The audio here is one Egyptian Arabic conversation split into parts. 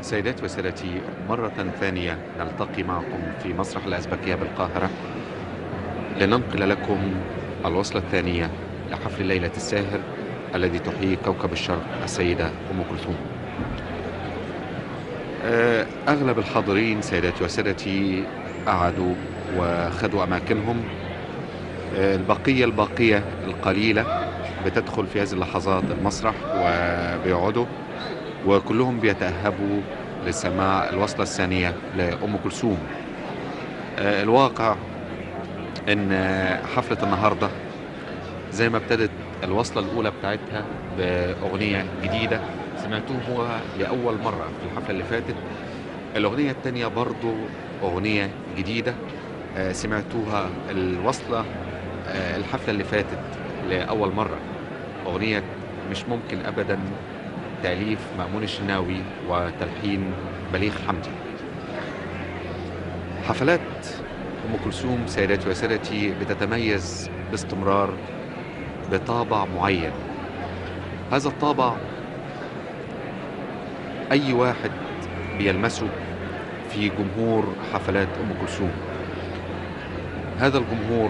سيداتي وسادتي مرة ثانية نلتقي معكم في مسرح الأزبكية بالقاهرة لننقل لكم الوصلة الثانية لحفل ليلة الساهر الذي تحييه كوكب الشرق السيدة أم كلثوم آه، أغلب الحاضرين سيداتي وسادتي قعدوا وخدوا أماكنهم آه، البقية الباقية القليلة بتدخل في هذه اللحظات المسرح وبيقعدوا وكلهم بيتأهبوا لسماع الوصلة الثانية لأم كلثوم آه، الواقع ان حفلة النهاردة زي ما ابتدت الوصلة الأولى بتاعتها بأغنية جديدة سمعتوها لأول مرة في الحفلة اللي فاتت الأغنية التانية برضو أغنية جديدة آه، سمعتوها الوصلة آه، الحفلة اللي فاتت لأول مرة أغنية مش ممكن أبدا تأليف مأمون الشناوي وتلحين بليغ حمدي حفلات أم كلثوم سيداتي وسادتي بتتميز باستمرار بطابع معين هذا الطابع أي واحد بيلمسه في جمهور حفلات أم كلثوم هذا الجمهور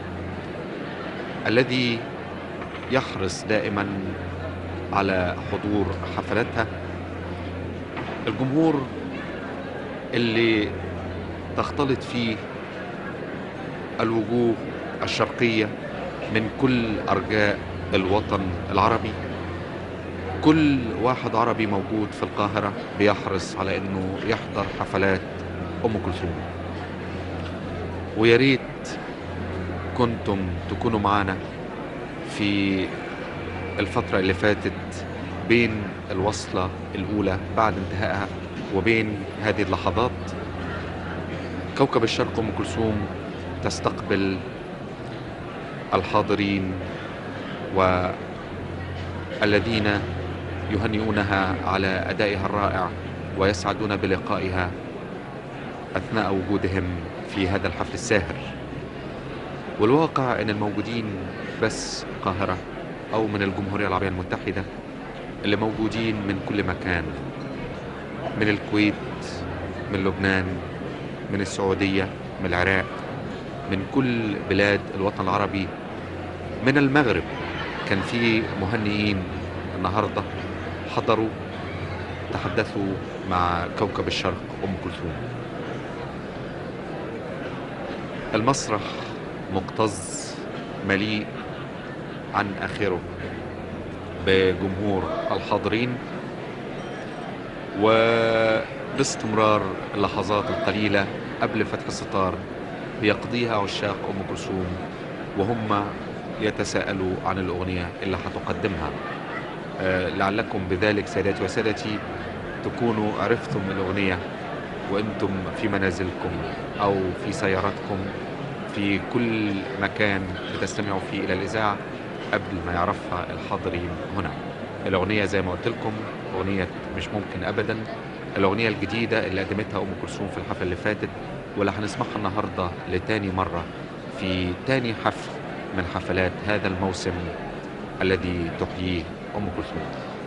الذي يحرص دائما على حضور حفلاتها الجمهور اللي تختلط فيه الوجوه الشرقية من كل أرجاء الوطن العربي كل واحد عربي موجود في القاهرة بيحرص على أنه يحضر حفلات أم كلثوم ويا ريت كنتم تكونوا معنا في الفترة اللي فاتت بين الوصلة الأولى بعد انتهائها وبين هذه اللحظات كوكب الشرق أم كلثوم تستقبل الحاضرين والذين يهنئونها على أدائها الرائع ويسعدون بلقائها أثناء وجودهم في هذا الحفل الساهر والواقع أن الموجودين بس القاهرة أو من الجمهورية العربية المتحدة اللي موجودين من كل مكان من الكويت من لبنان من السعودية من العراق من كل بلاد الوطن العربي من المغرب كان في مهنئين النهارده حضروا تحدثوا مع كوكب الشرق ام كلثوم المسرح مكتظ مليء عن اخره بجمهور الحاضرين وباستمرار اللحظات القليله قبل فتح الستار بيقضيها عشاق ام كلثوم وهم يتساءلوا عن الاغنيه اللي هتقدمها آه، لعلكم بذلك سادتي وسادتي تكونوا عرفتم الاغنيه وانتم في منازلكم او في سياراتكم في كل مكان بتستمعوا فيه الى الاذاعه قبل ما يعرفها الحاضرين هنا الاغنيه زي ما قلت لكم اغنيه مش ممكن ابدا الاغنيه الجديده اللي قدمتها ام كلثوم في الحفله اللي فاتت واللي هنسمعها النهارده لتاني مره في تاني حفل من حفلات هذا الموسم الذي تحييه ام كلثوم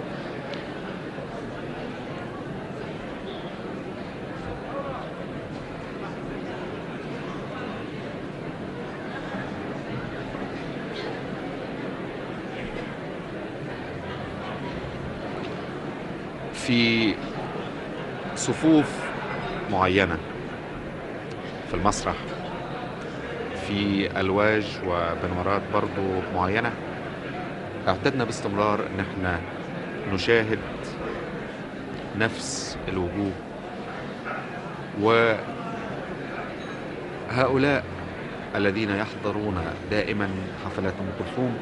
في صفوف معينه في المسرح في الواج وبنورات برضو معينه اعتدنا باستمرار ان احنا نشاهد نفس الوجوه وهؤلاء الذين يحضرون دائما حفلات ام كلثوم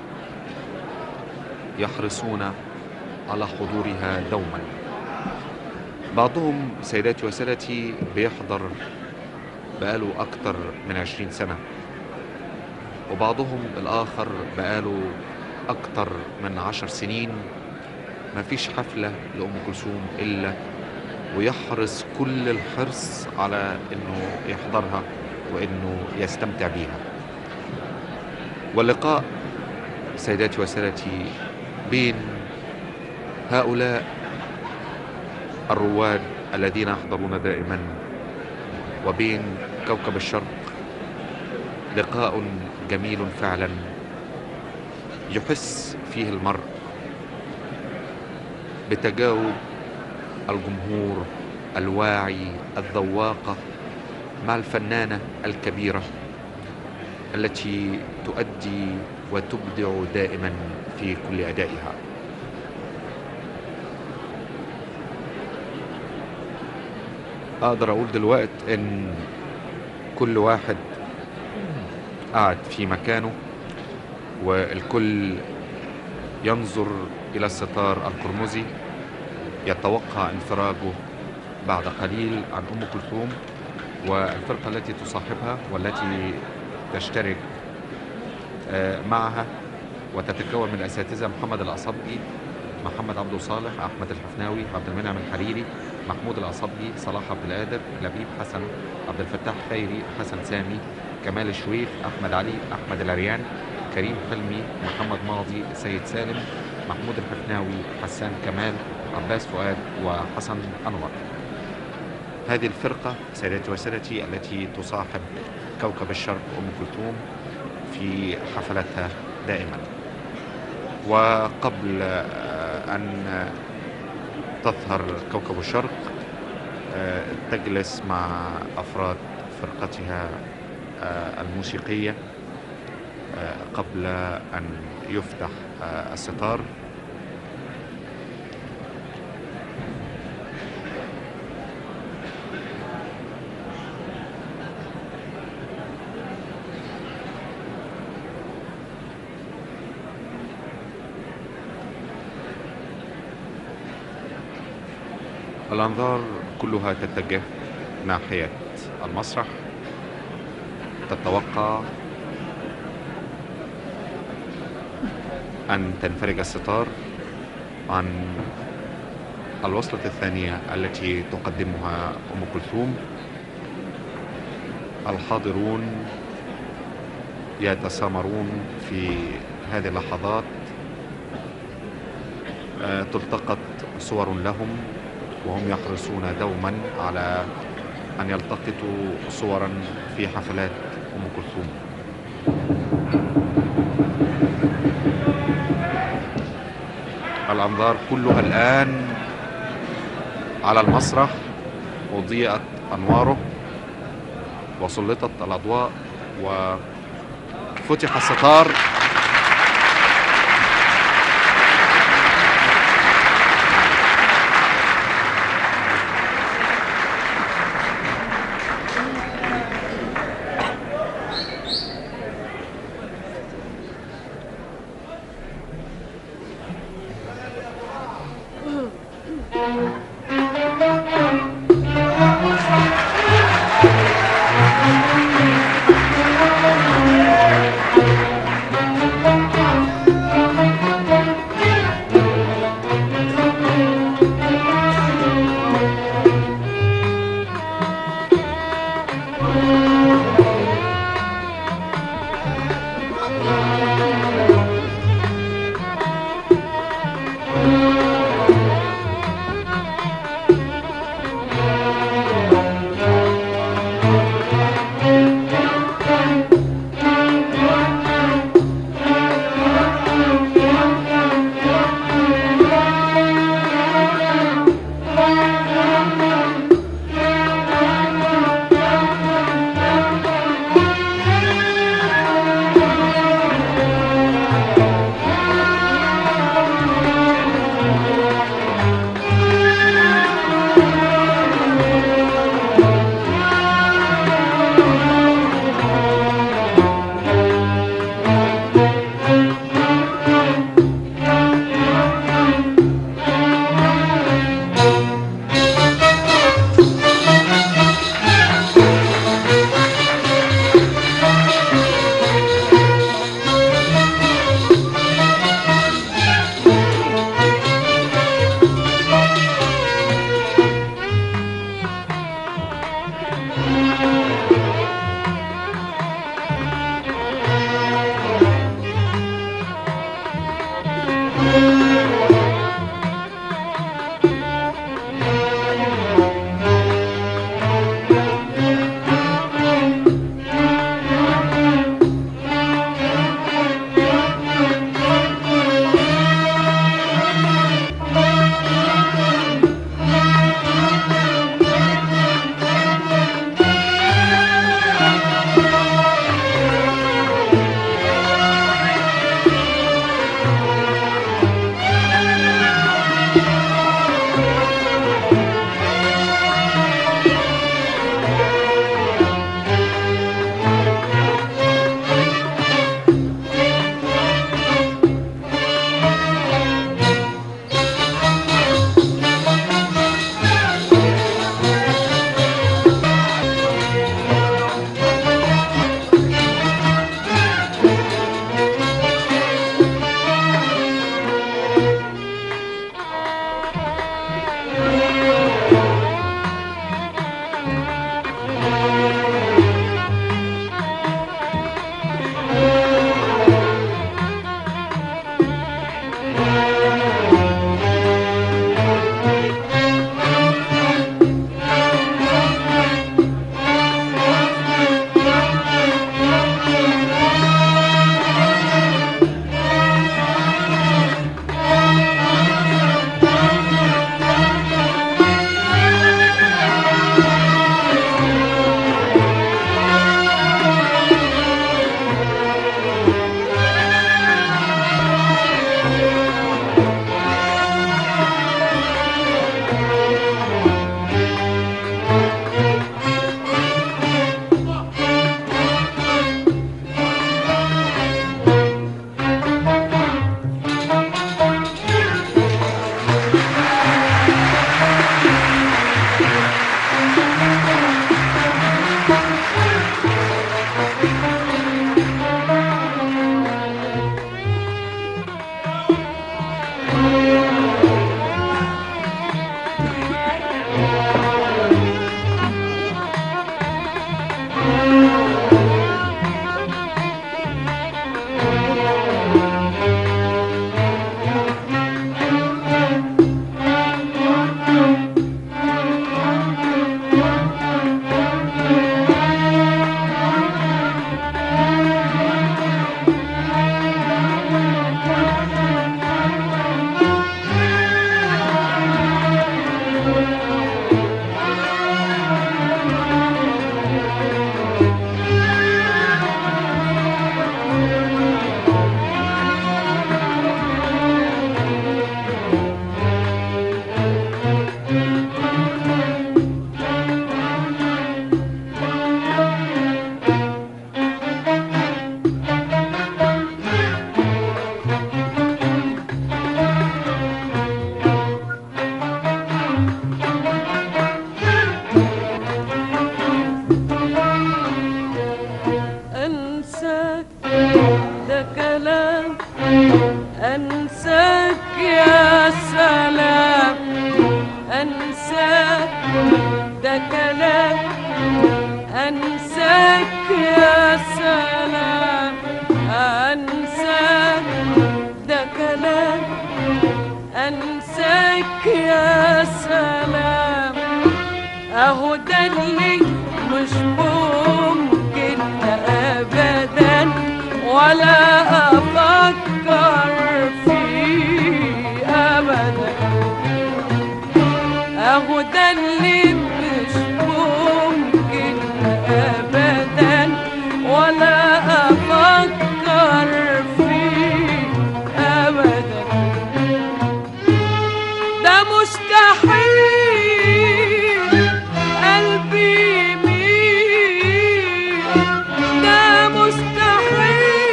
يحرصون على حضورها دوما بعضهم سيداتي وسادتي بيحضر بقاله أكتر من عشرين سنة وبعضهم الآخر بقاله أكتر من عشر سنين ما فيش حفلة لأم كلثوم إلا ويحرص كل الحرص على إنه يحضرها وإنه يستمتع بيها واللقاء سيداتي وسادتي بين هؤلاء الرواد الذين يحضرون دائما وبين كوكب الشرق لقاء جميل فعلا يحس فيه المرء بتجاوب الجمهور الواعي الذواقة مع الفنانة الكبيرة التي تؤدي وتبدع دائما في كل أدائها أقدر أقول دلوقت إن كل واحد قاعد في مكانه والكل ينظر إلى الستار القرمزي يتوقع انفراجه بعد قليل عن أم كلثوم والفرقة التي تصاحبها والتي تشترك آه، معها وتتكون من الأساتذة محمد الأصبجي محمد عبد صالح أحمد الحفناوي عبد المنعم الحريري محمود الأصبجي صلاح عبد القادر لبيب حسن عبد الفتاح خيري حسن سامي كمال الشويف أحمد علي أحمد العريان كريم حلمي محمد ماضي سيد سالم محمود الحفناوي حسان كمال عباس فؤاد وحسن أنور هذه الفرقة سادتي وسادتي التي تصاحب كوكب الشرق أم كلثوم في حفلاتها دائما وقبل آه، أن تظهر كوكب الشرق آه، تجلس مع أفراد فرقتها آه، الموسيقية قبل أن يفتح الستار الأنظار كلها تتجه ناحية المسرح تتوقع أن تنفرج الستار عن الوصلة الثانية التي تقدمها أم كلثوم الحاضرون يتسامرون في هذه اللحظات آه، تلتقط صور لهم وهم يحرصون دوما على أن يلتقطوا صورا في حفلات أم كلثوم الأنظار كلها الآن على المسرح أضيئت أنواره وسلطت الأضواء وفتح الستار أنساك ده كلام أنساك يا سلام أنساك ده كلام أنساك يا سلام أهو ده اللي مش ممكن أبدا ولا أفكر فيه أبدا أهو ده اللي مش ممكن أبدا ولا أفكر فيه أبدا ده مستحيل قلبي يميل ده مستحيل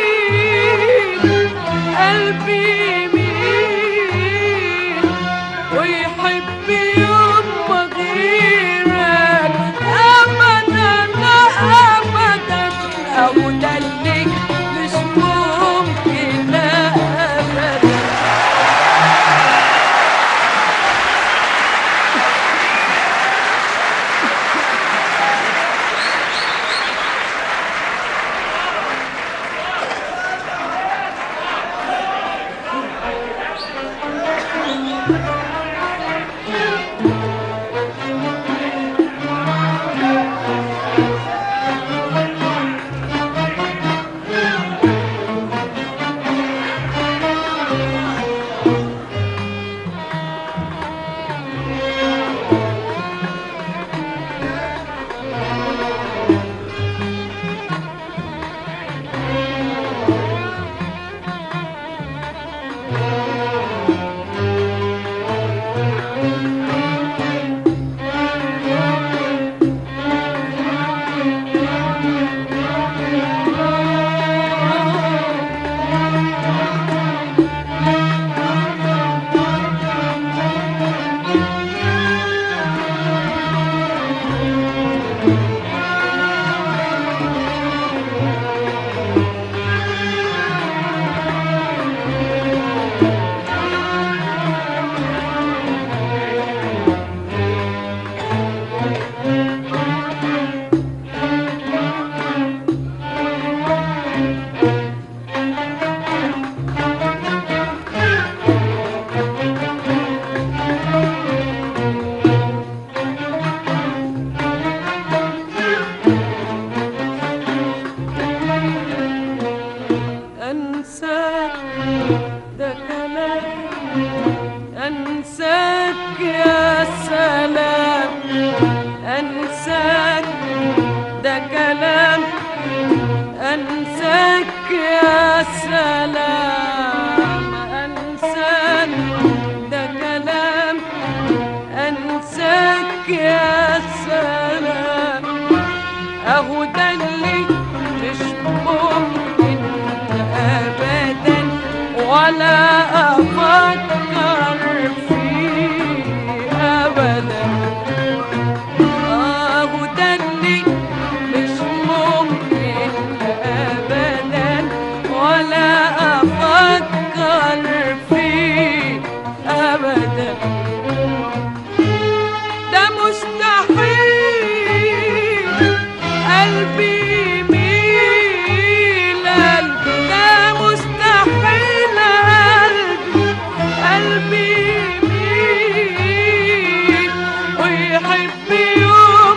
قلبي يميل ويحب يوم غيرك أبدا أبدا أو ده اللي مش ممكن أبدا أنساك ده كلام أنساك يا سلام أنساك ده كلام أنساك يا سلام أنساك ده كلام أنساك يا سلام أهو ده اللي مش ممكن أبدا ولا أفكر فيه أبدا أهو ده اللي مش ممكن أبدا ولا أفكر فيه أبدا ده مستحيل قلبي يميل قلبي ده مستحيل قلبي قلبي يميل ويحب يوم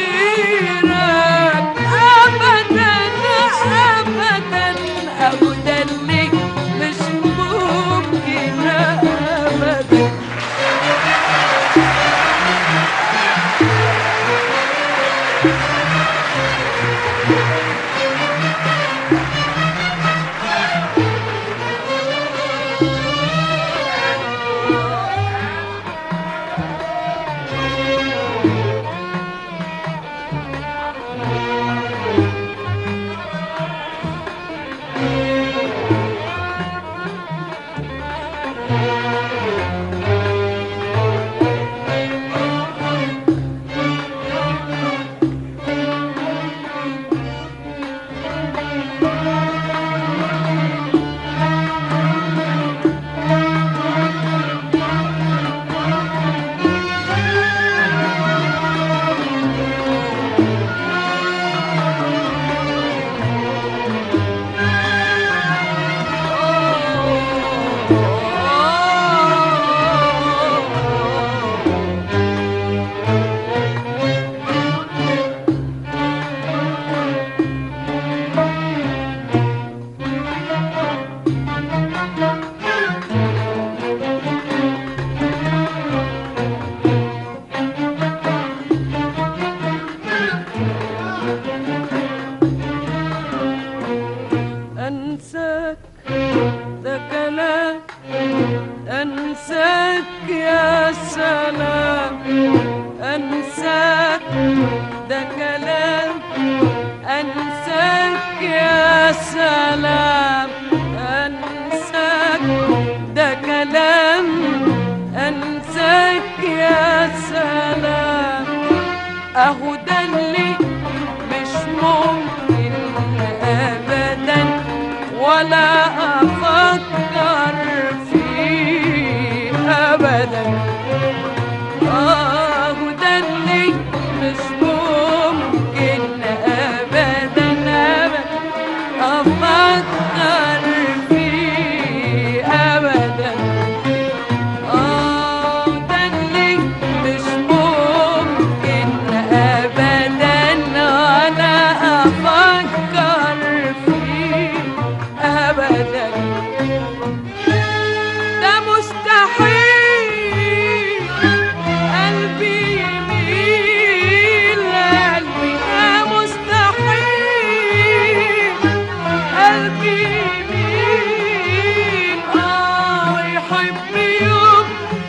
غيرك أبدا أبدا أو ده اللي مش ممكن أبدا اهو ده اللي مش ممكن ابدا ولا افكر فيه ابدا اهو ده اللي مش ممكن ابدا ابدا افكر فيه ابدا آه ده اللي مش ممكن أبدا أنا أفكر فيه أبدا ده مستحيل قلبي يميل قلبي ده مستحيل قلبي يميل اه ويحب يوم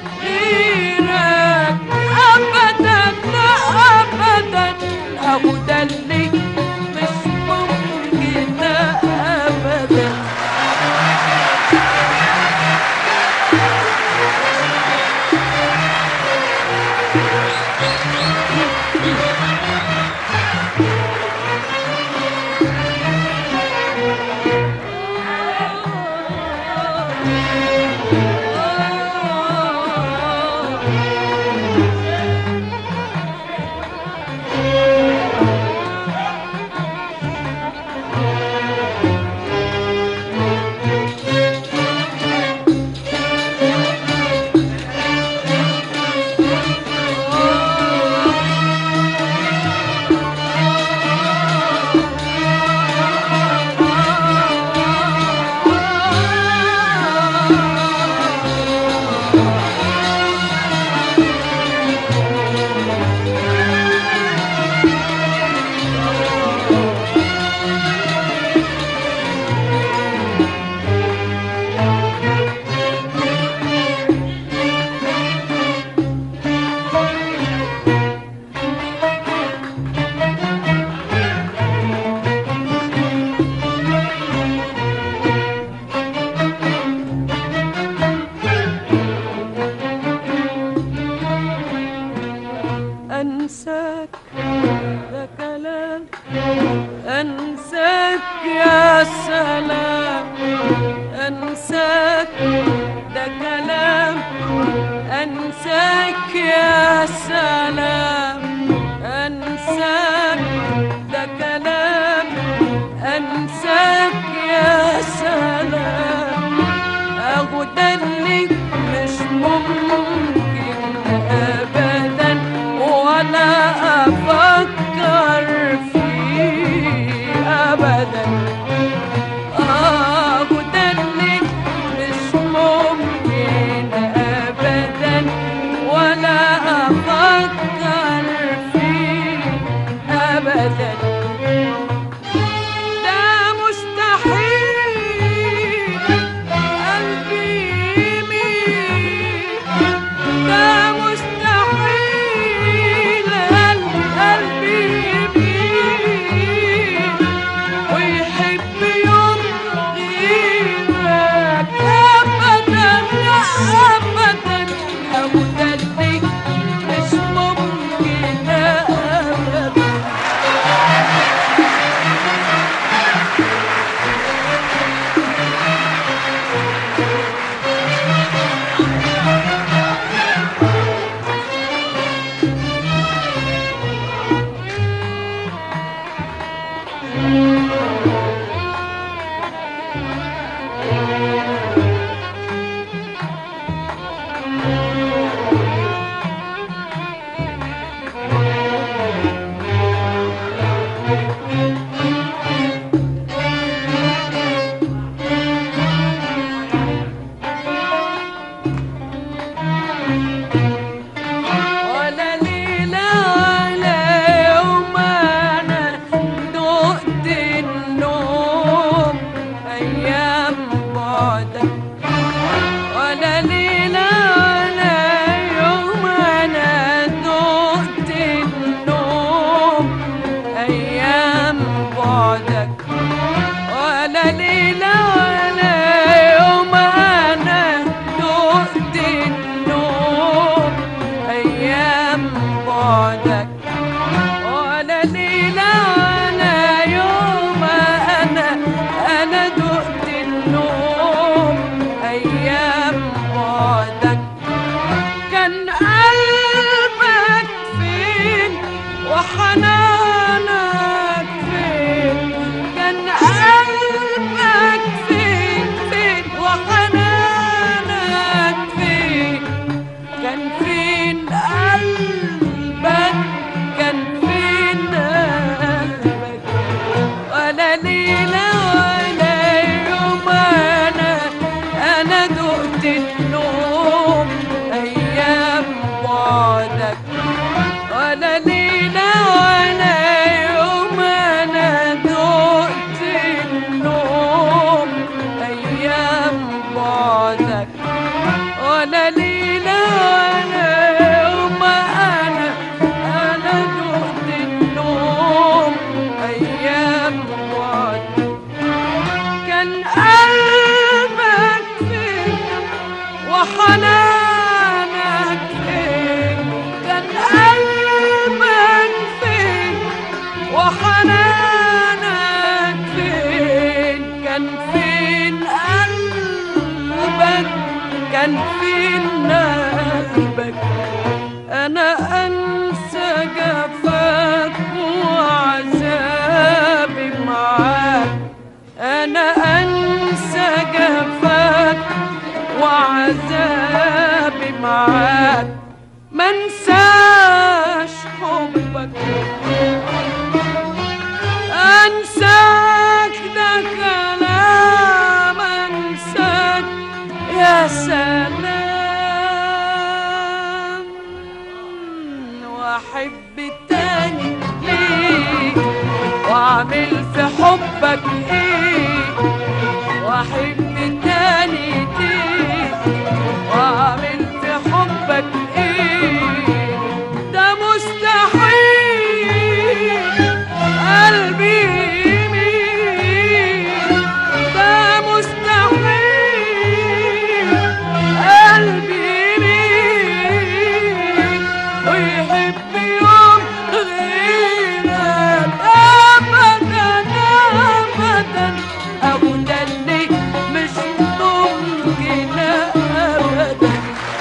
غيرك ابدا لا ابدا ابو ده اللي مش ممكن ابدا أنساك ده كلام أنساك يا سلام أنساك ده كلام أنساك يا سلام أنساك ده كلام أنساك يا سلام أهو ده اللي مش ممكن أبدا ولا أفكر فيه أبدا أهو ده اللي مش ممكن أبدا ولا أفكر فيه أبدا ده مستحيل قلبي يميل ده مستحيل قلبي قلبي يميل ويحب يوم غيرك أبدا لا أبدا أبو ده اللي مش ممكن أبدا ولا ليلة ولا يوم أنا دقت النوم أيام بعدك ولا ليلة ولا يوم أنا دقت النوم أيام بعدك ولا ليلة ولا يوم أنا دقت النوم أيام بعدك وحنانك فين كان قلبك فين فين وحنانك فين كان فين قلبك كان فين قلبك ولا ليلة ولا يوم أنا أنا دقت النوم أيام بعدك ولا ليلة ولا يوم أنا دقت النوم أيام بعدك ولا ليلة ولا يوم أنا أنا دقت النوم أيام بعدك كان قلبك فين وحنانك فين كان قلبك فين وحنانك فين كان فين قلبك كان فين قلبك انا انسى جفاك وعذابي معاك انا انسى جفاك وعذابي معاك منساش حبك انساك ده كلام انساك يا سلام واحب تاني ليك واعمل في حبك ايه واحب تاني ليك واعمل في حبك ايه ده مستحيل قلبي يميل ده مستحيل قلبي يميل ويحب يوم غيرك ابدا ابدا ابدا اللي مش ممكن ابدا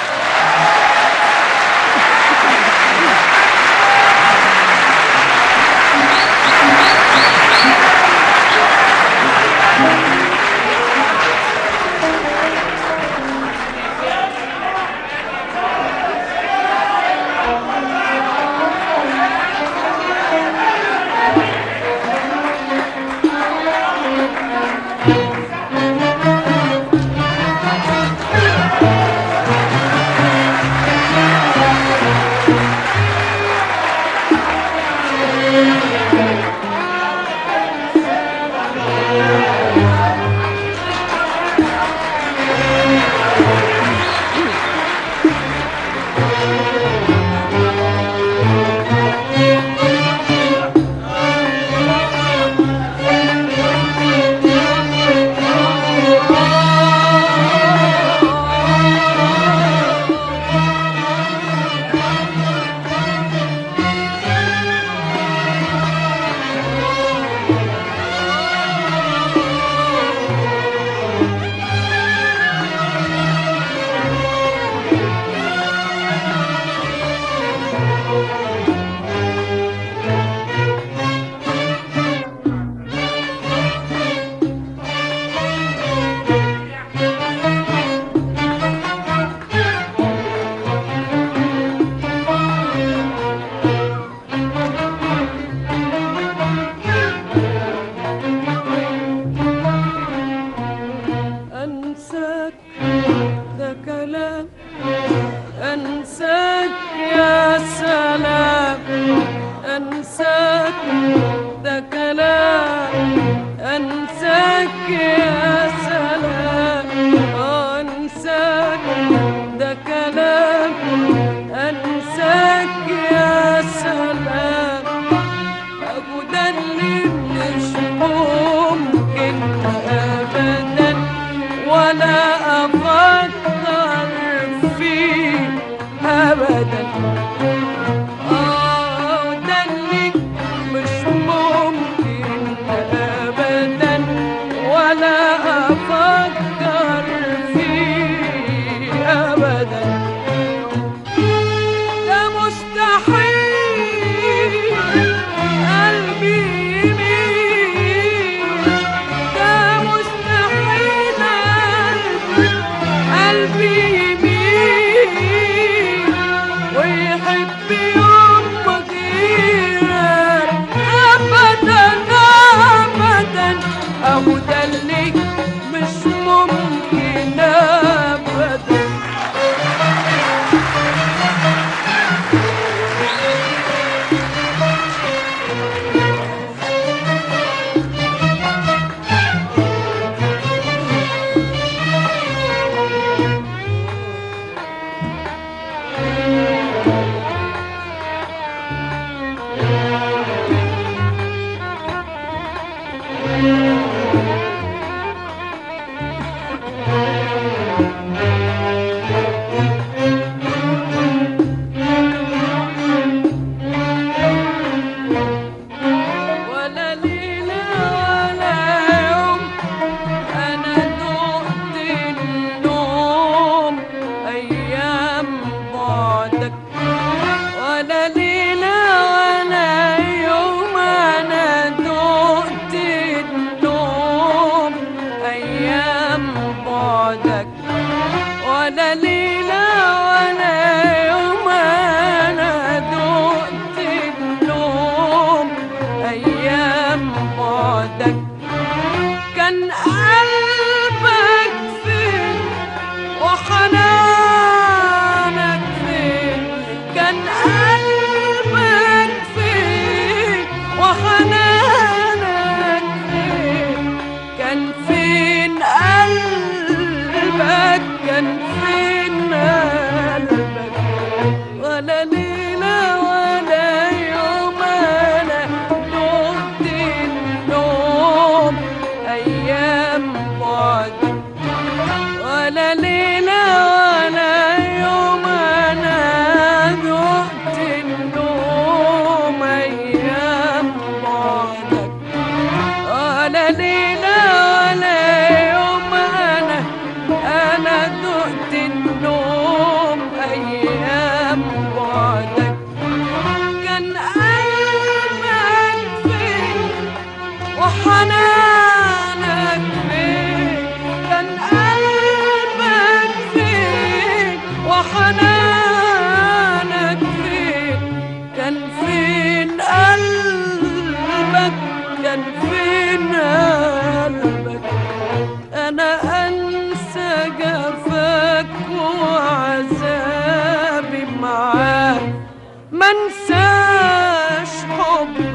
أنساك ده كلام أنساك يا سلام أنساك ده كلام أنساك يا سلام أنساك ده كلام أنساك يا سلام أبو ده اللي مش ممكن أبدا ولا أفكر فيه أبدا آه ده اللي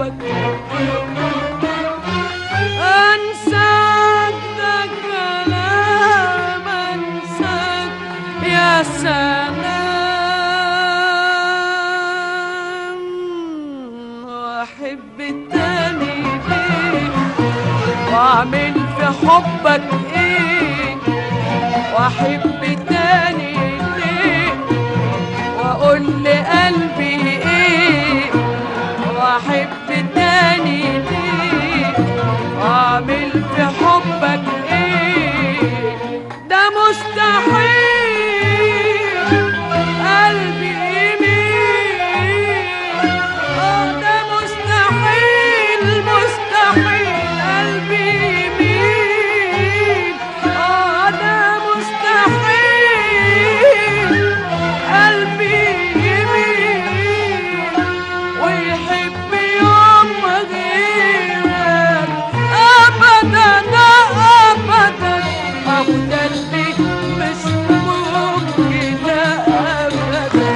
حبك انساك ده كلام انساك يا سلام واحب التاني ليه واعمل في حبك ايه واحب تاني ليه واقول لقلبي ايه واحب تاني ليه واعمل في حبك ايه ده مستحيل قلبي يميل اه ده مستحيل مستحيل قلبي يميل اه ده مستحيل قلبي يميل ويحب يوم غيرك ابدا ابدا ابدا اللي مش ممكن ابدا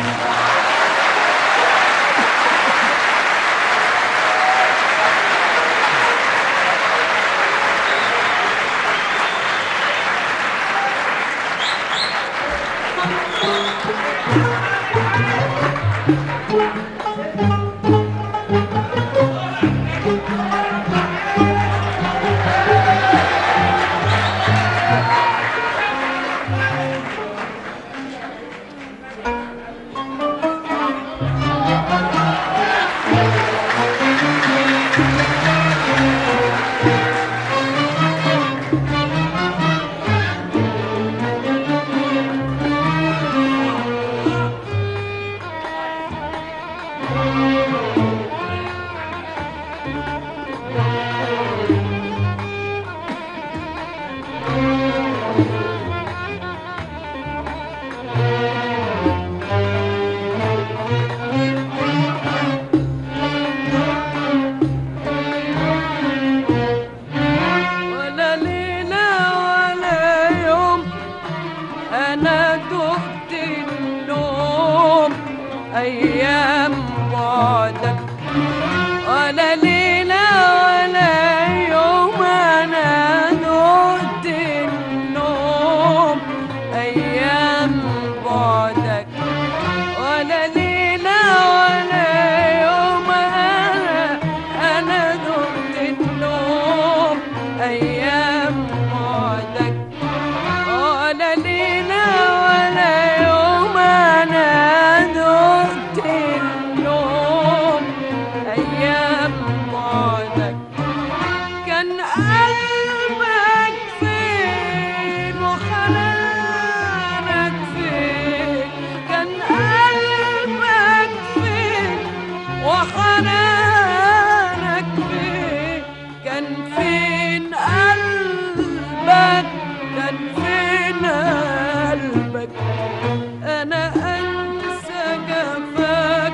ولا ليلة ولا يوم أنا دقت النوم أيام بعدك ولا ليلة ولا يوم أنا دقت النوم أيام بعدك ولا ليلة ولا يوم أنا أنا دقت النوم أيام بعدك ولا ليلة ولا يوم أنا دقت النوم أيام بعدك كان قلبك فين وحنانك فين كان قلبك فين وحنانك فين كان فين قلبك كان فين قلبك انا انسى جفاك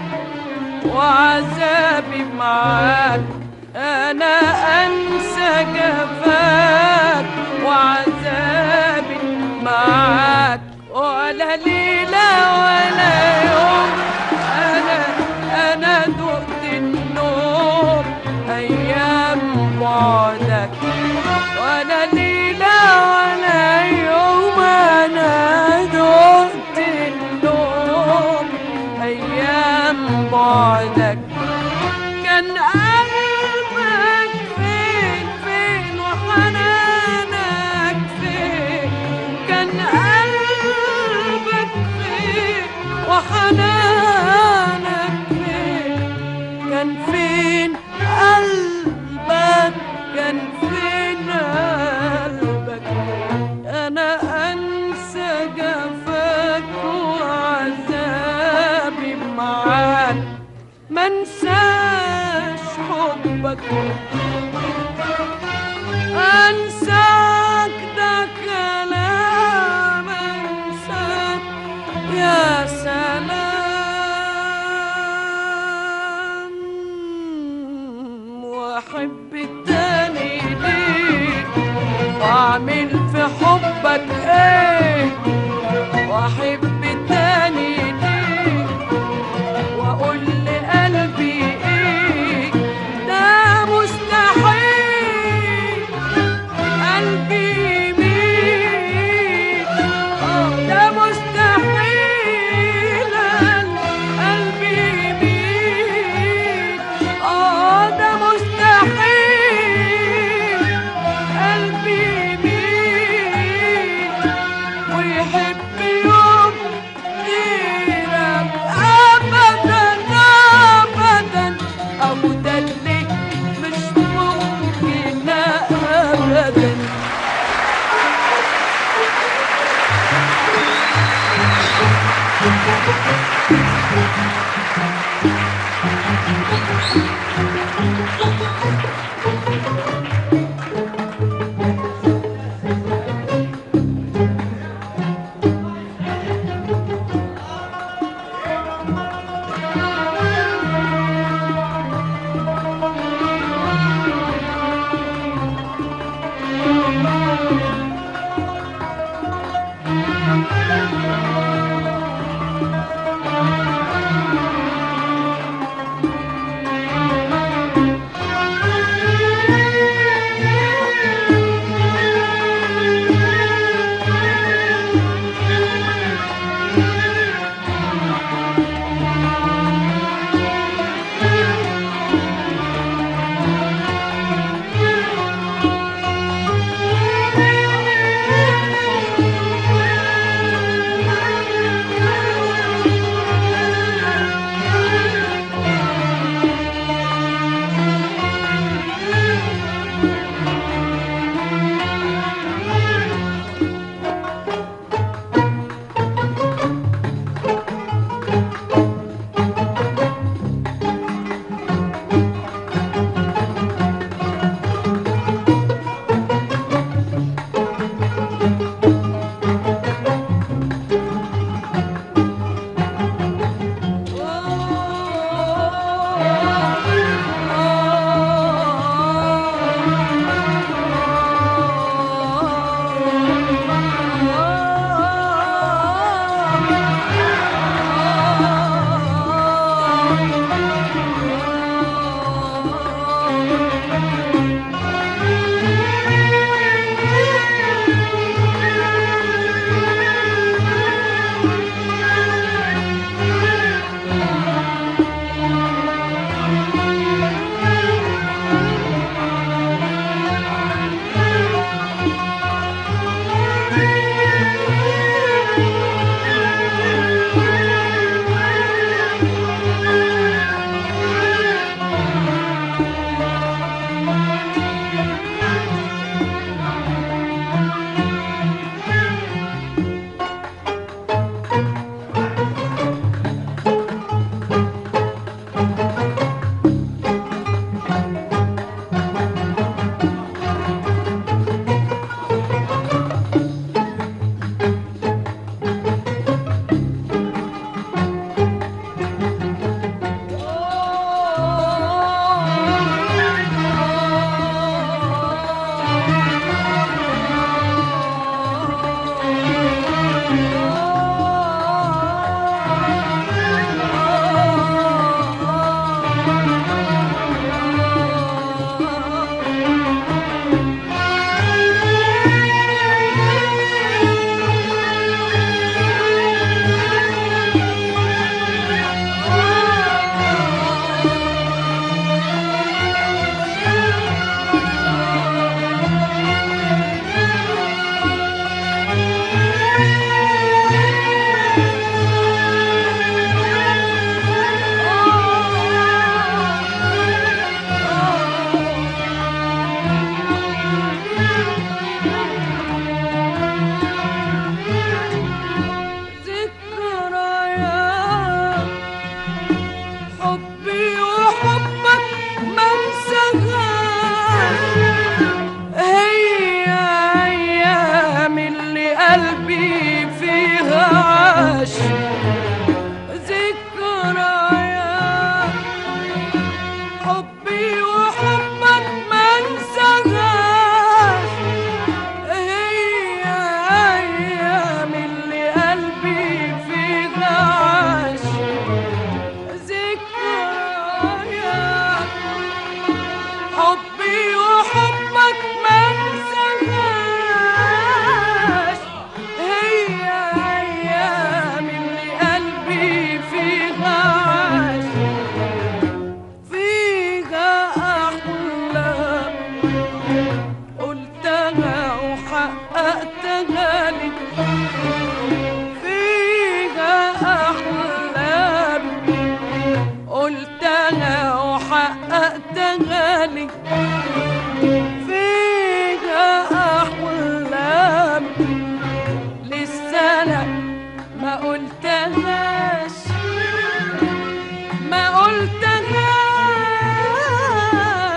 وعذابي معاك انا انسى جفاك وعذابي معاك ولا ليلة ولا يوم انا انا دقت النوم ايام بعدك ولا ليلة ولا يوم انا دقت النوم ايام بعدك كان قلبك فين فين وحنانك فين كان قلبك فين وحنانك فين كان فين قلبك كان فين قلبك انا انسى جفاك وعذابي معاك ما انساش حبك انساك ده كلام انساك يا سلام واحب التاني ليه واعمل في حبك ايه واحب التاني ليه واقول لقلبي ايه غالي فيها أحلام لسه أنا ما قلتهاش ما قلتهاش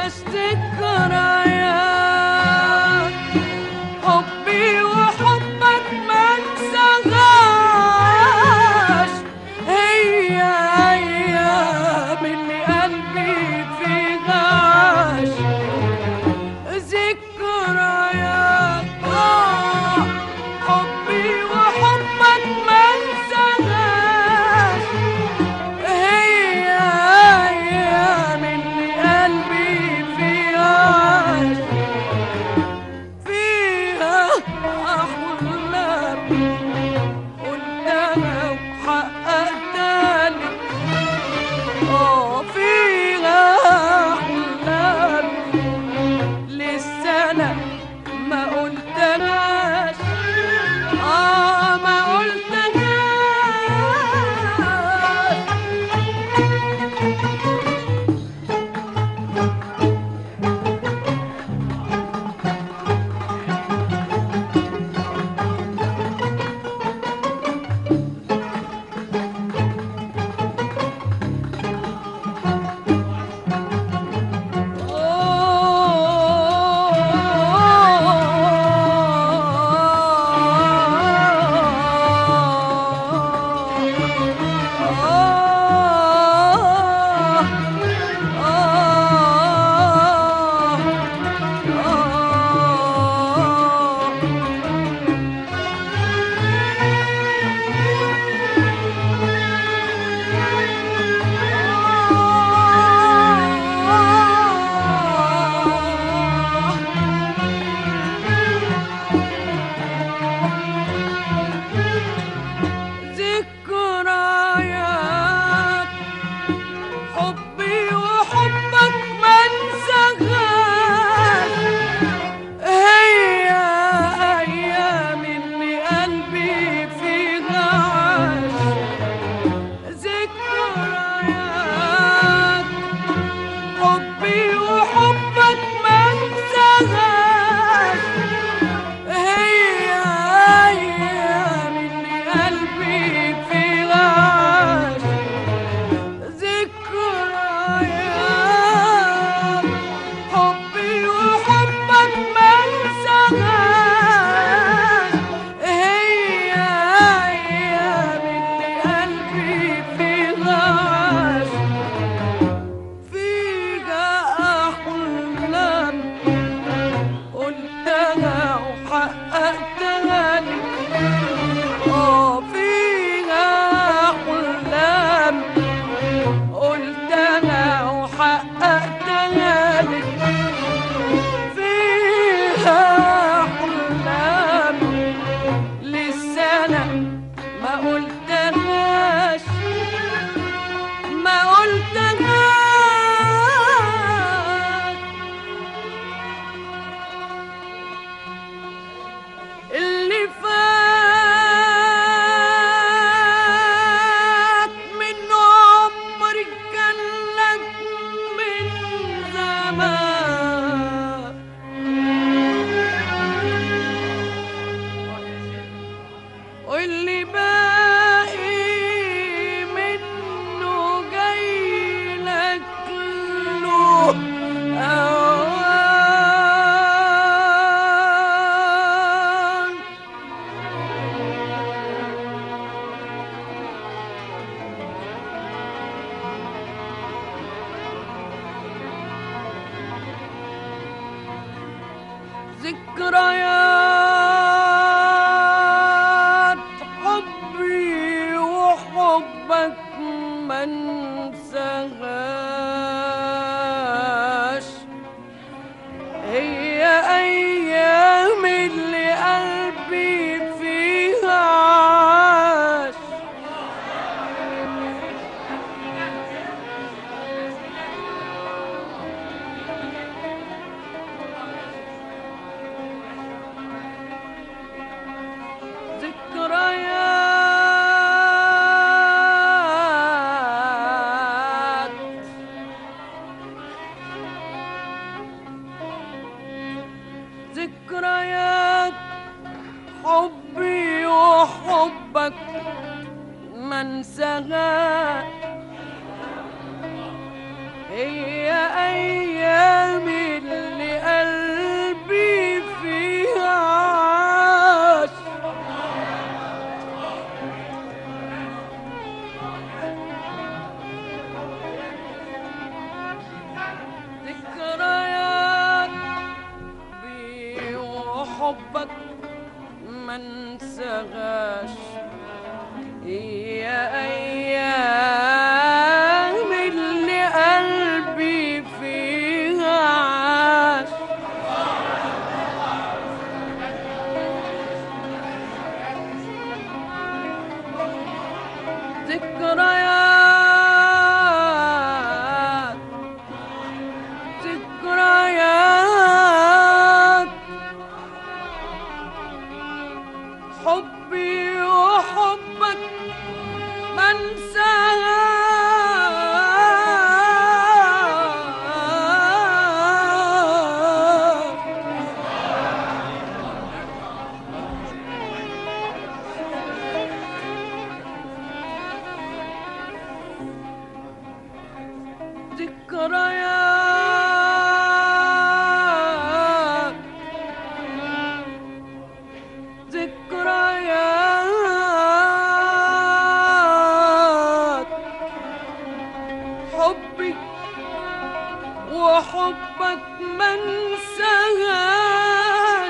السماء واللي باقي منه جاي لك له أوان ذكريات حبي وحبك ما انساهاش هي ايام اللي قلبي فيها عاش ذكريات ذكريات حبي وحبك ما انساها هي ايام اللي قلبي فيها عاش ذكريات بي وحبك ما انساهاش هي ايام اللي قلبي فيها عاش ذكريات ذكريات حبي وحبك ما انساها ذكريات ذكريات حبي وحبك ما انساهاش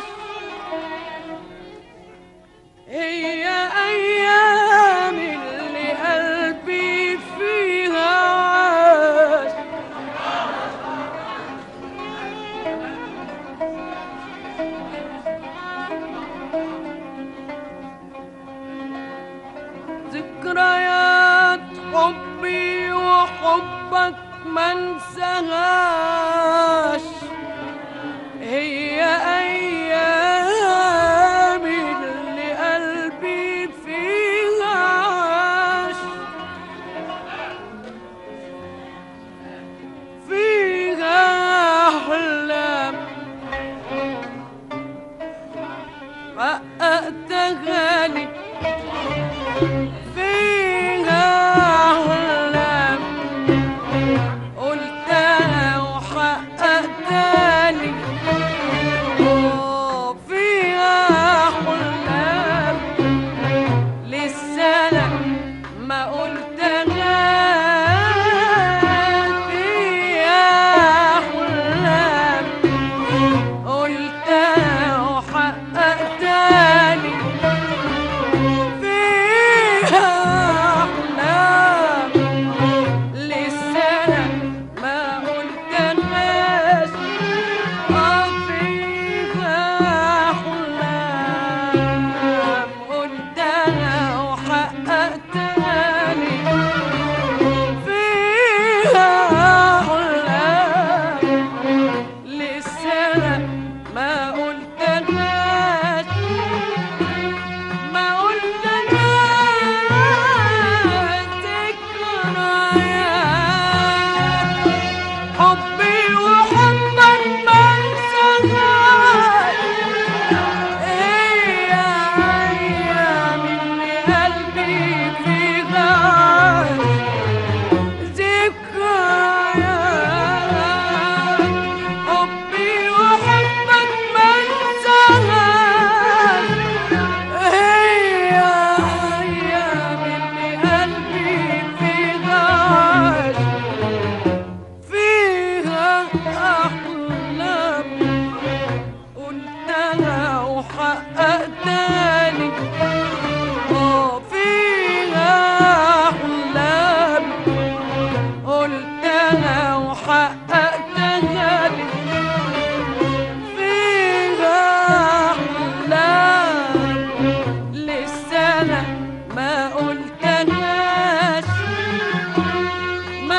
هي ايام اللي قلبي فيها عاش ذكريات حبي وحبك ما انساهاش هي ايام اللي قلبي فيها عاش فيها احلام حققتها لي فيها أحلام قلتها وحققتها لي حققتها لي فيها أحلام لسه أنا ما قلتهاش ما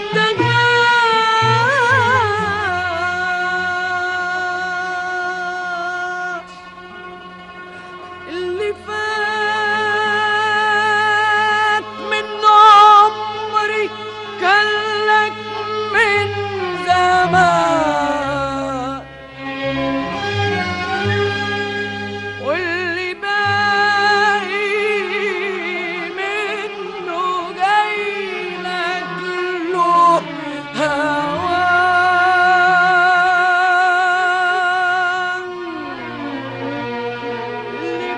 قلتهاش اللي فات من عمري كان لك من زمان واللي باقي منه جاي لك له هوان اللي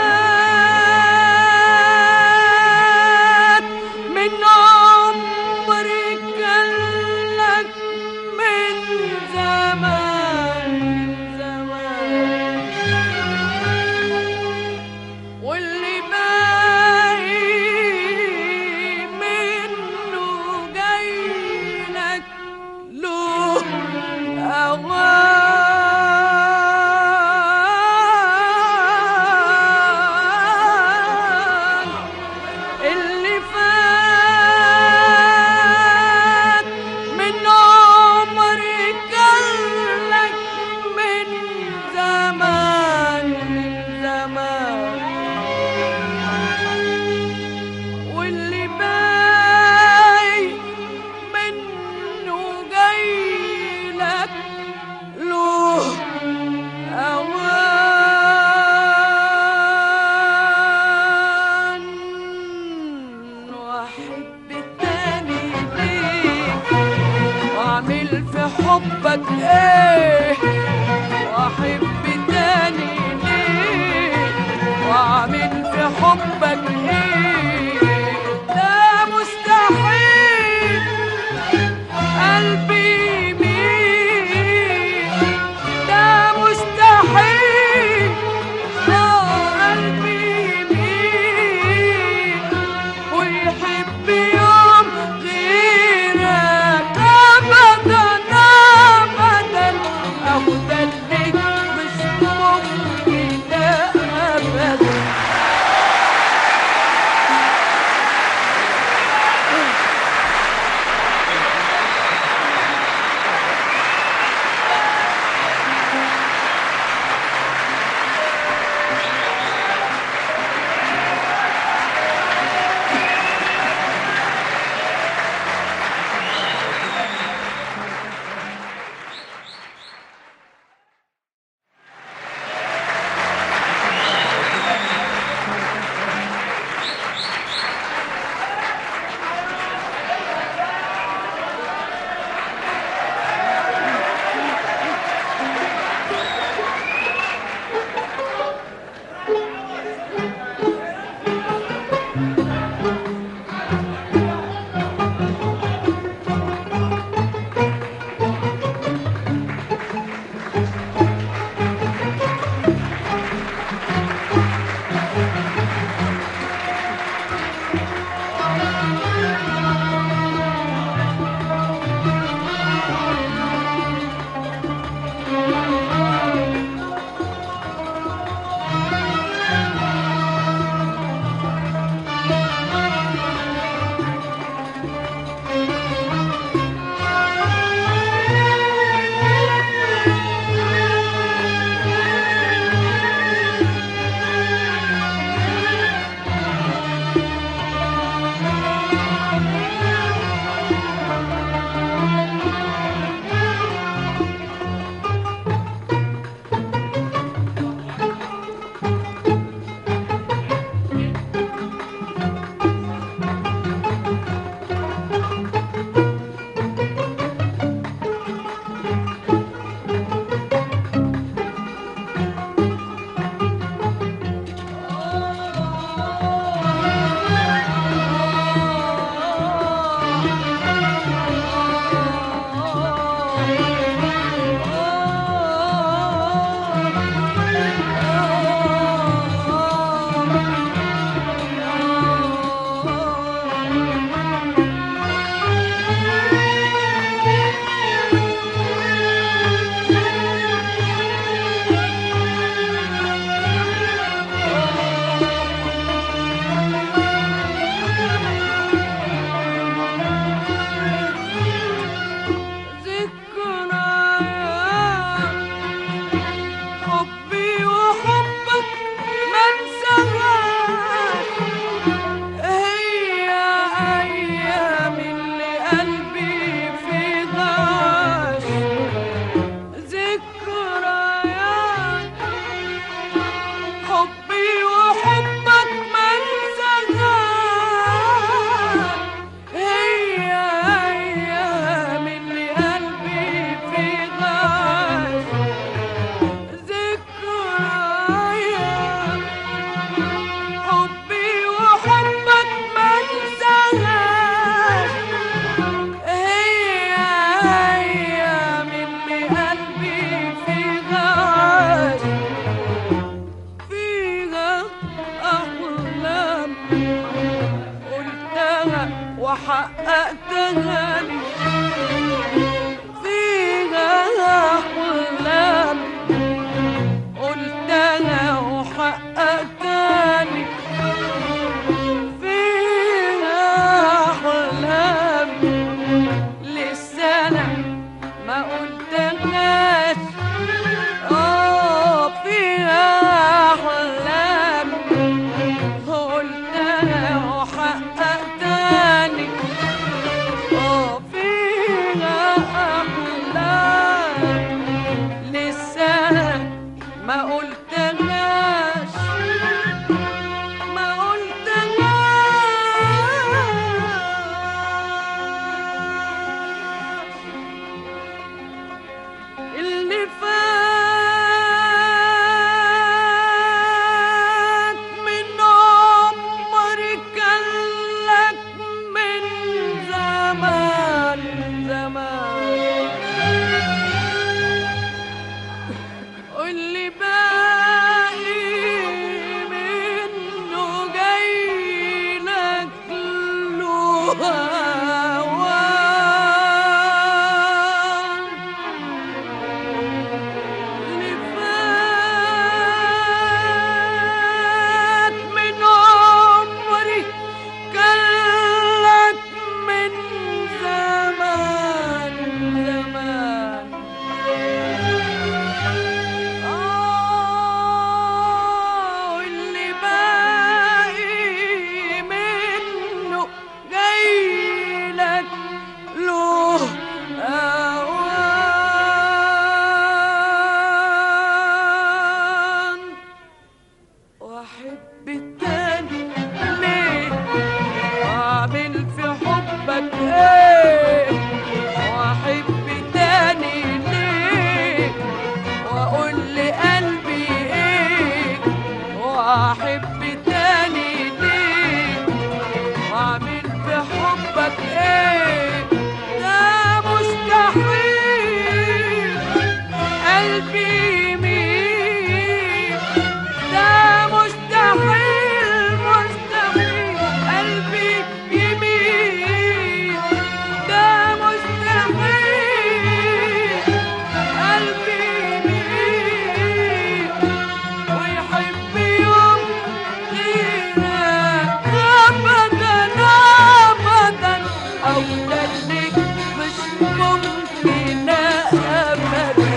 فات من عمري كان لك من زمان زمان واللي باقي منه جاي لك له أوان اللي فات من عمري كان لك من زمان من زمان واللي باقي منه جاي لك له أوان وأحب تاني ليك وأعمل في حبك إيه وأحب تاني ليك وأعمل في حبك إيه ده مستحيل قلبي يميل ده مستحيل آه قلبي يميل ويحب يوم غيرك أبدا أبدا أحلام لسه ما قلتهاش ما قلتهاش اللي فات من عمري كان لك من زمان زمان واللي باقي منه جاي لك له هوان اللي فات من عمري كان لك من زمان زمان آه واللي باقي منه جاي لك له أوان وأحب التاني ليه وأعمل في حبك إيه وأحب تاني ليه واقول لقلبي ايه واحب تاني ليه واعمل في حبك ايه ده مستحيل قلبي يميل ده مستحيل مستحيل قلبي يميل ده مستحيل قلبي يميل ويحب يوم غيرك أبدا أبدا أو تدلك مش ممكن أبدا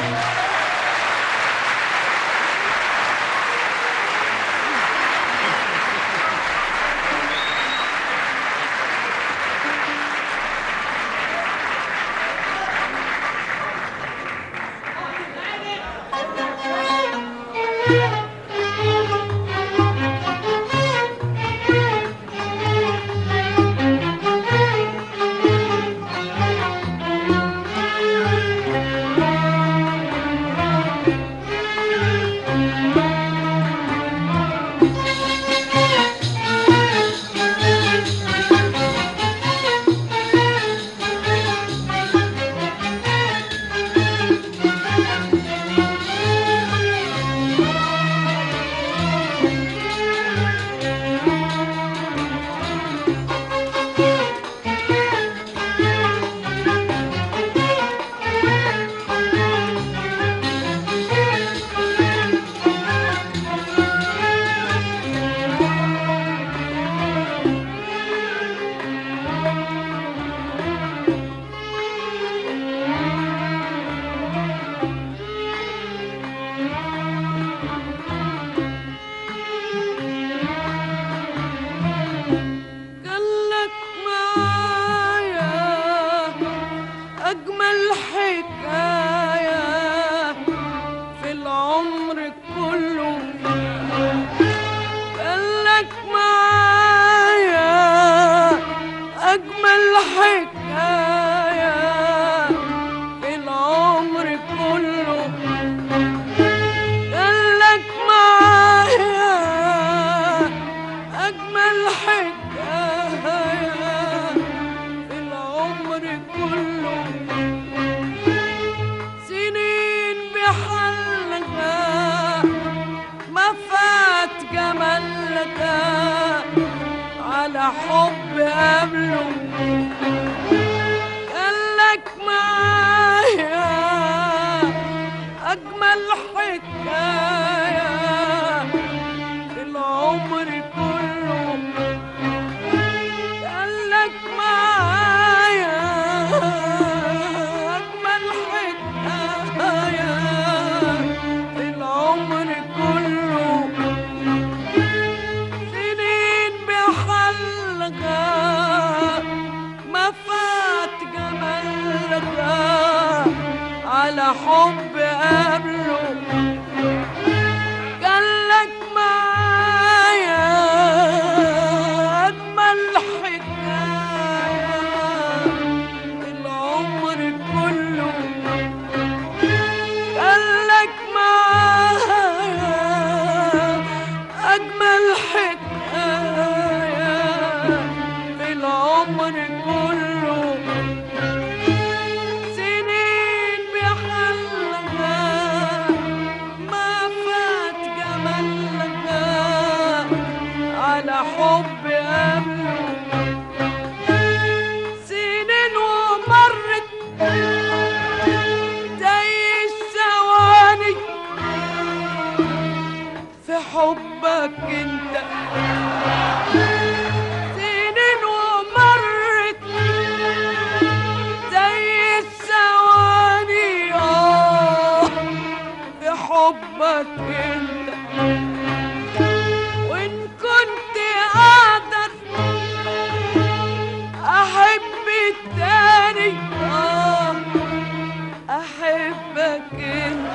كان لك معايا أجمل حكاية في العمر كله كان لك معايا أجمل حكاية في العمر كله كان لك معايا أجمل حكاية في العمر كله سنين بحلقها ما فات جمالها على حب قبله كان لك معايا أجمل حكاية في العمر كله كان لك معايا أجمل حكاية في العمر كله سنين بحلقة على حب قبله قالك معايا أجمل حكاية العمر كله قالك معايا أجمل حكاية في العمر كله سنين بحلها ما فات جمالها على حب قبله سنين ومرت زي الثواني في حبك انت سنين ومرت زي الثواني اه في حبك انت وان كنت اقدر احب التاني اه احبك انت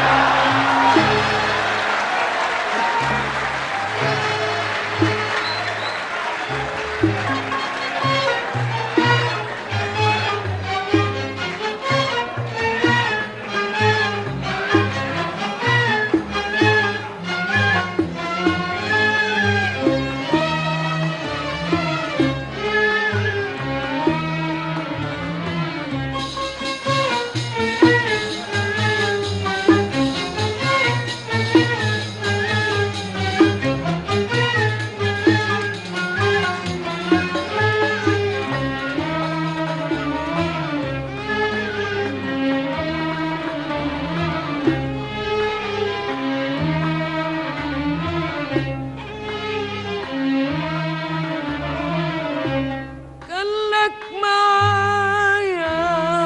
خلك معايا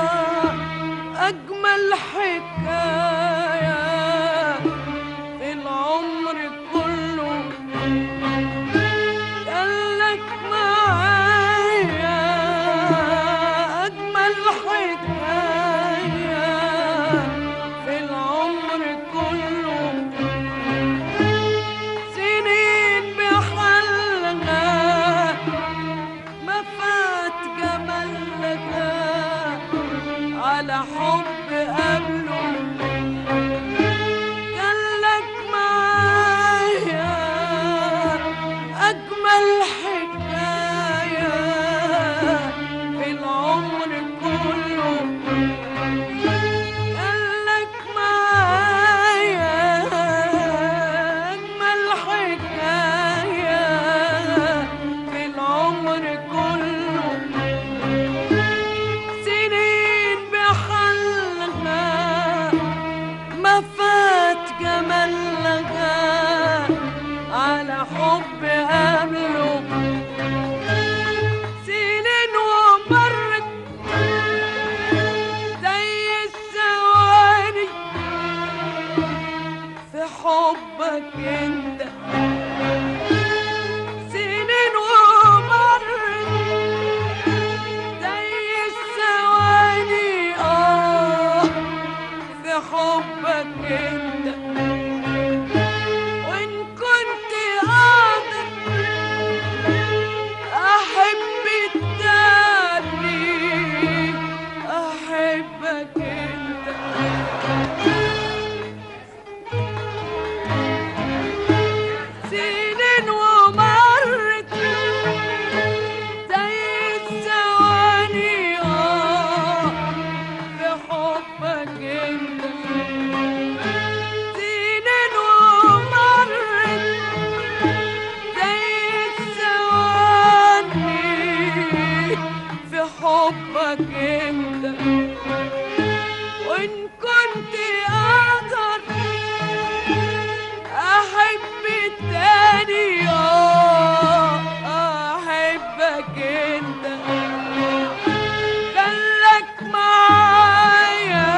أجمل حكاية في العمر كله خلك معايا أجمل حكاية في العمر كله سنين بحلها ما فات جمالها على حب قبله قالك معايا أجمل حكاية في العمر كله قالك معايا أجمل حكاية في العمر كله سنين بحلها ما فات جمالها على حب قبله سنين ومرت زي الثواني في حبك انت سنين ومرت زي الثواني اه في حبك انت وان كنت قادر احب التاني احبك انت سنين ومرت زي الثواني اه في حبك انت سنين ومرت زي الثواني في حبك انت وان كنت اقدر احب التاني اه احبك انت خلك معايا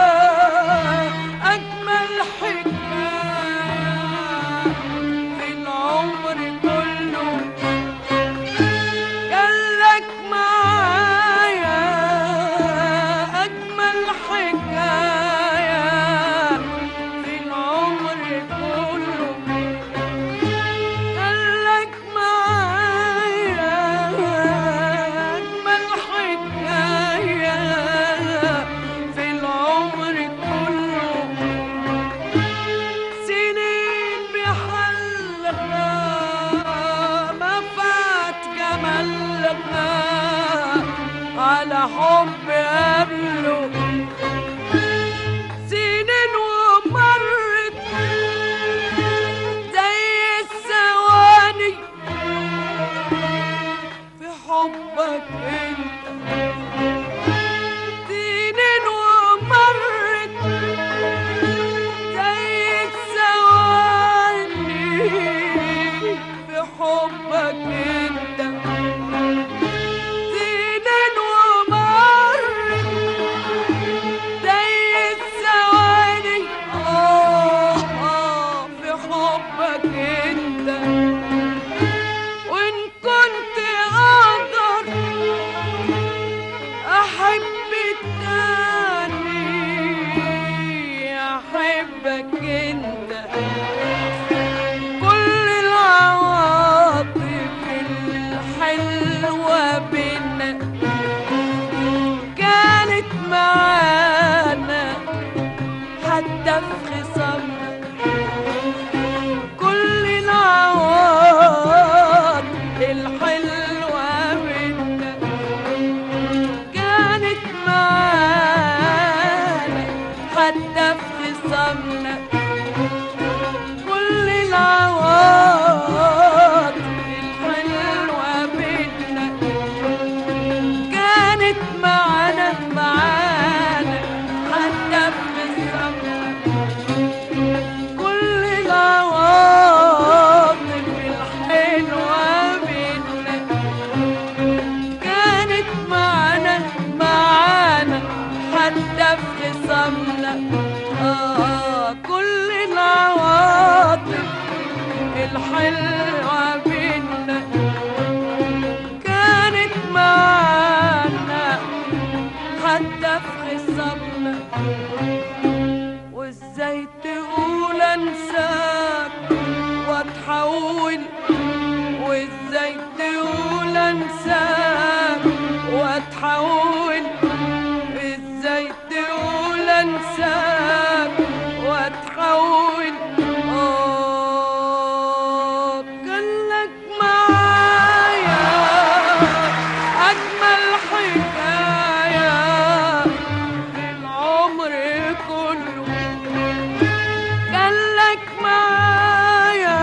اجمل حكايه في العمر كله خلك معايا اجمل حكايه انت كل العواطف الحلوة بينا كانت معانا حتى في خصامنا كل العواطف الحلوة بينا كانت معانا حتى في خصامنا كل العواطف الحلوة بينا كانت معانا معانا حتى في خصامنا كل العواطف الحلوة بينا كانت معانا معانا حتى في خصامنا آه كل العواطف الحلوة بينا كانت معانا حتى في خصامنا وازاي تقول انساك واتحول وازاي تقول انساك واتحول ازاي تقول انساك واتحول آه، كانك معايا اجمل حكايه في العمر كله كان لك معايا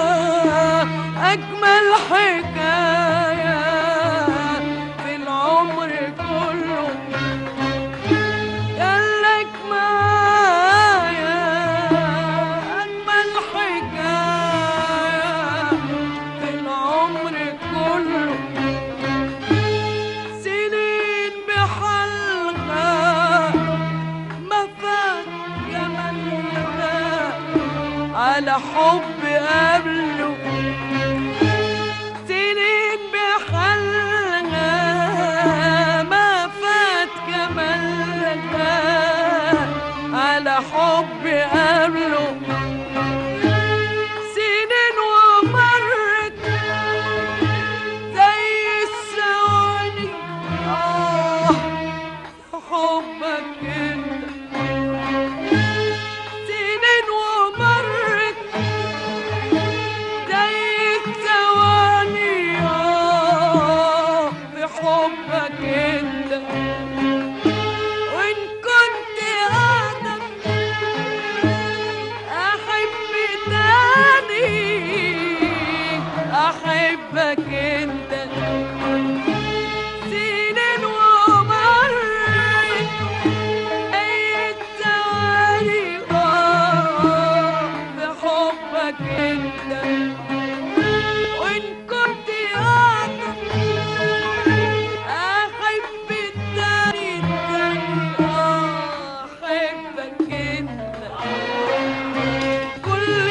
أجمل حكاية في العمر كله كان لك معايا أجمل حكاية في العمر كله سنين بحلقة ما فات جمالها على حب قبله سنين بحلقة ما فات جمالها على حب قبله سنين ومرت زي الثواني آه حبك انت سنين ومرت زي الثواني آه بحبك انت وان كنت اقدر احب تاني احبك انت سنين ومرت اي الثواني آه بحبك انت وان كنت اقدر احب التاني التاني آه احبك انت كل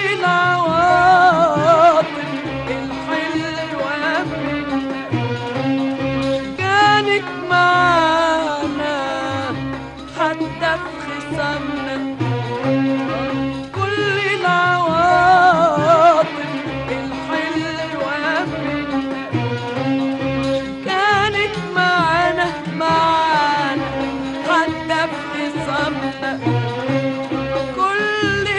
العواطف الحلوة منا كانت معانا حتى في خصامنا كل العواطف الحلوة منا كانت معانا معانا حتى في خصامنا كل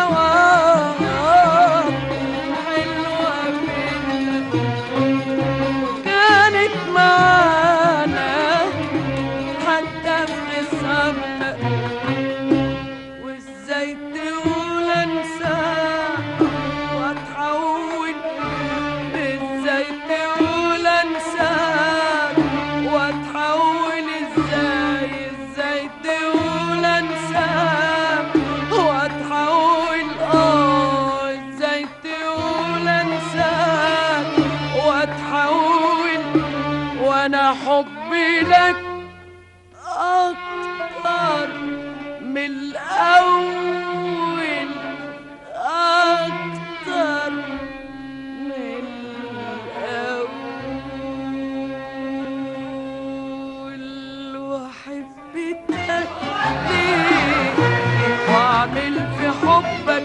العواطف الحلوة منا كانت معانا حتى في خصامنا وازاي تقول انساك واتحول ازاي تقول انساك واتحول ازاي ازاي تقول انساك واتحول اه ازاي تقول انساك واتحول وانا حبي لك اكتر من الاول اكتر من الاول واحب تاني واعمل في حبك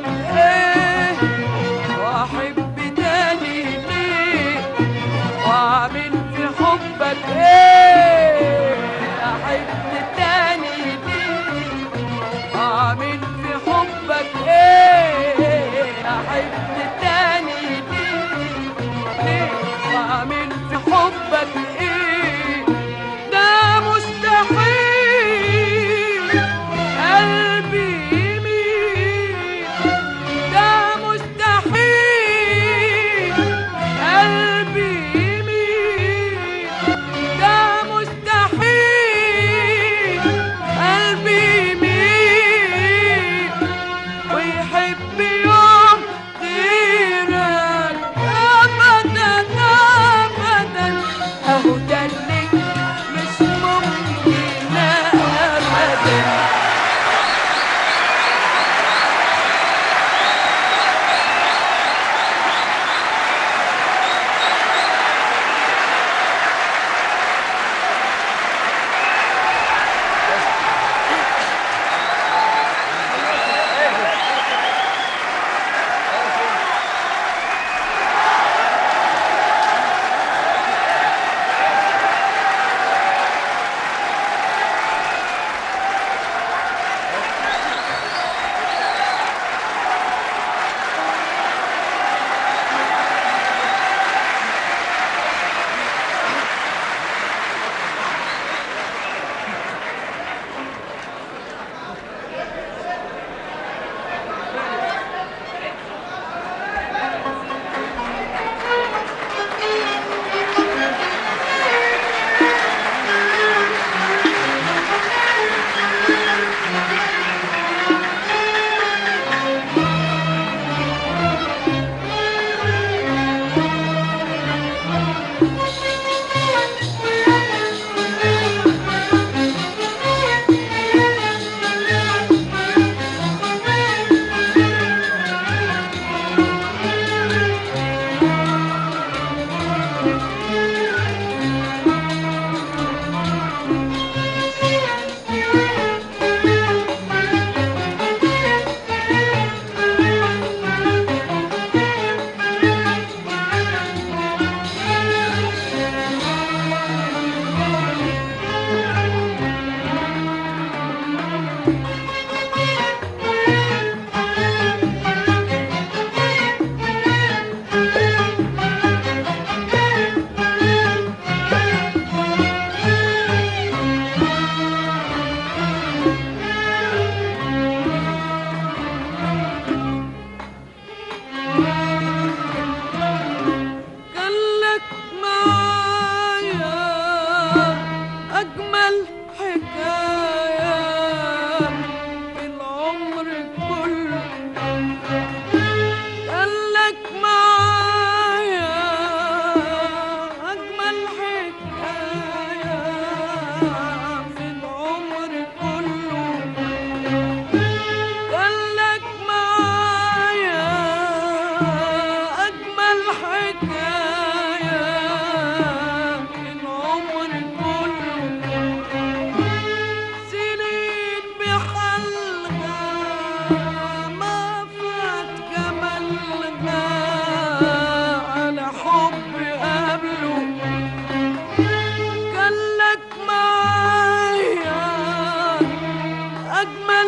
أجمل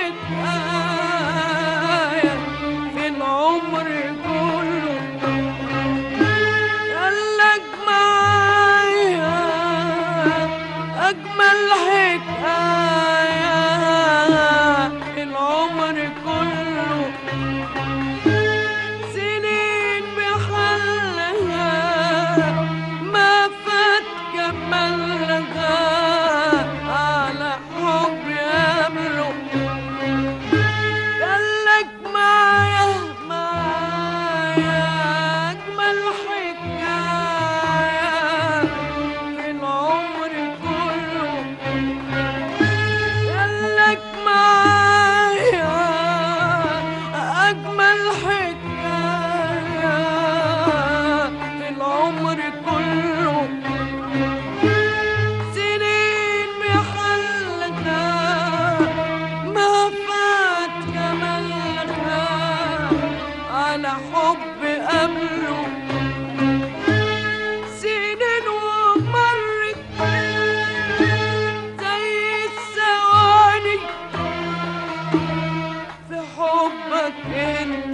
حكاية في العمر كله قالك معايا أجمل حكاية في العمر كله سنين بحلها ما فات جمالها على حب يملك قالك معايا معايا أجمل حكاية في العمر كله قالك معايا أجمل حكاية في العمر كله سنين بحلها ما فات جمالها على حب قبله سنين ومرت زي الثواني في حبك انت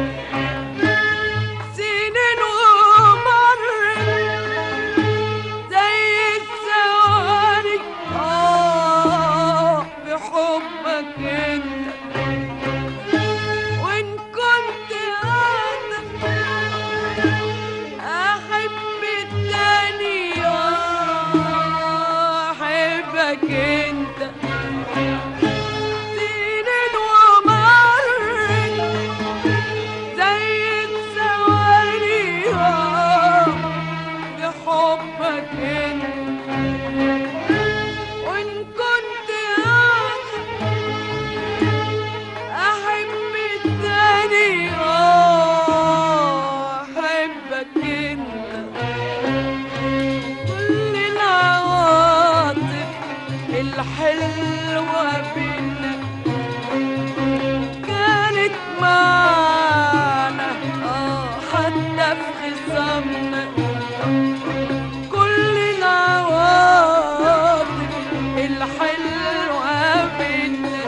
سنين ومرت زي الثواني اه في حبك انت وان كنت انا احب التاني آه، احبك انت سنين ومرت زي الثواني آه، بحبك انت وان كنت انا احب التاني اه احبك انت كل العواطف الحلوة بينا كانت معانا اه حتى في خصامنا كل العواطف الحلوة بينا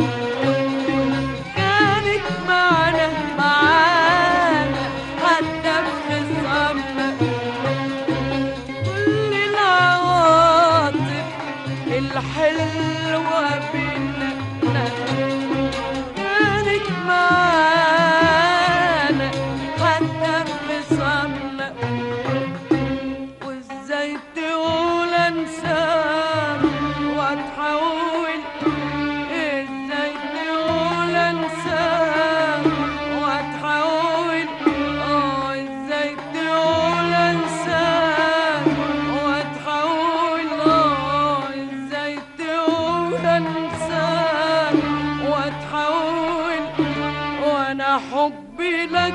كانت معانا معانا حتى في خصامنا كل العواطف الحلوة بينا كانت معانا حتى في خصامنا وازاي تقول انساك واتحول ازاي تقول انساك واتحول اه ازاي تقول انساك واتحول اه ازاي تقول انساك واتحول وانا حبي لك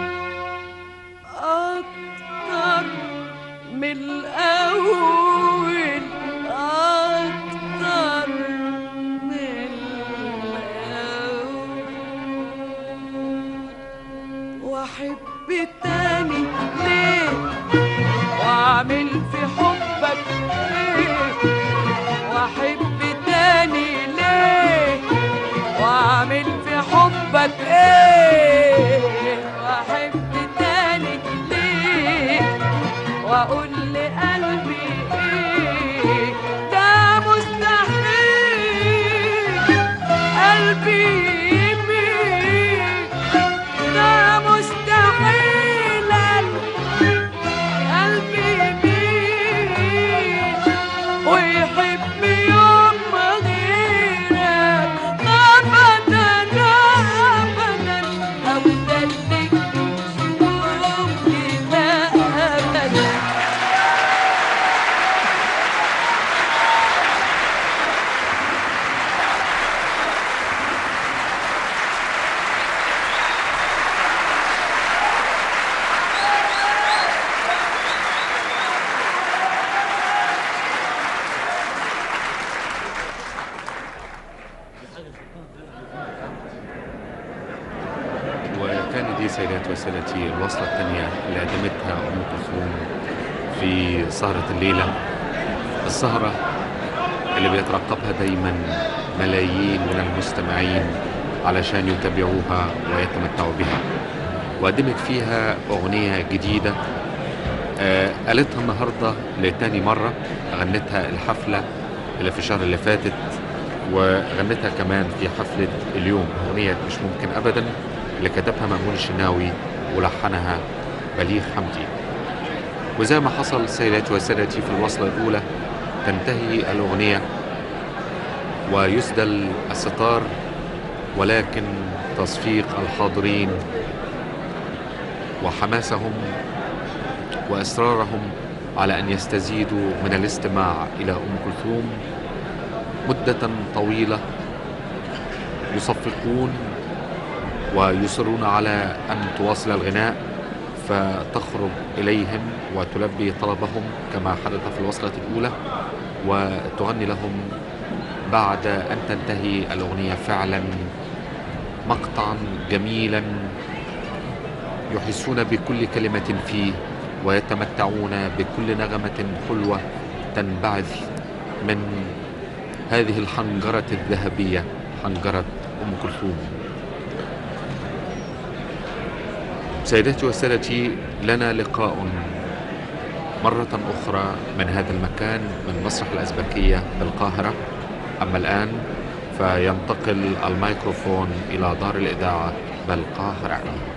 اكتر من الأول أكتر من الأول وأحب تاني ليه وأعمل في حبك إيه وأحب تاني ليه وأعمل في حبك إيه وأحب تاني ليه واقول لقلبي ايه ده مستحيل قلبي يميل ده مستحيل قلبي يميل ويحب يوم غيرك ابدا ابدا ابدا لك ممكن ابدا وكانت دي سيداتي وسادتي الوصلة الثانية اللي قدمتها أم كلثوم في سهرة الليلة السهرة اللي بيترقبها دايما ملايين من المستمعين علشان يتابعوها ويتمتعوا بها وقدمت فيها أغنية جديدة آه، قالتها النهاردة لتاني مرة غنتها الحفلة اللي في الشهر اللي فاتت وغنتها كمان في حفلة اليوم أغنية مش ممكن أبدا اللي كتبها مأمون الشناوي ولحنها بليغ حمدي وزي ما حصل سيداتي وسادتي في الوصلة الأولى تنتهي الأغنية ويسدل الستار ولكن تصفيق الحاضرين وحماسهم وإصرارهم على أن يستزيدوا من الاستماع إلى أم كلثوم مدة طويلة يصفقون ويصرون على أن تواصل الغناء فتخرج إليهم وتلبي طلبهم كما حدث في الوصلة الأولى وتغني لهم بعد أن تنتهي الأغنية فعلا مقطعا جميلا يحسون بكل كلمة فيه ويتمتعون بكل نغمة حلوة تنبعث من هذه الحنجرة الذهبية حنجرة أم كلثوم سيداتي وسادتي لنا لقاء مرة أخرى من هذا المكان من مسرح الأزبكية بالقاهرة أما الآن فينتقل الميكروفون إلى دار الإذاعة بالقاهرة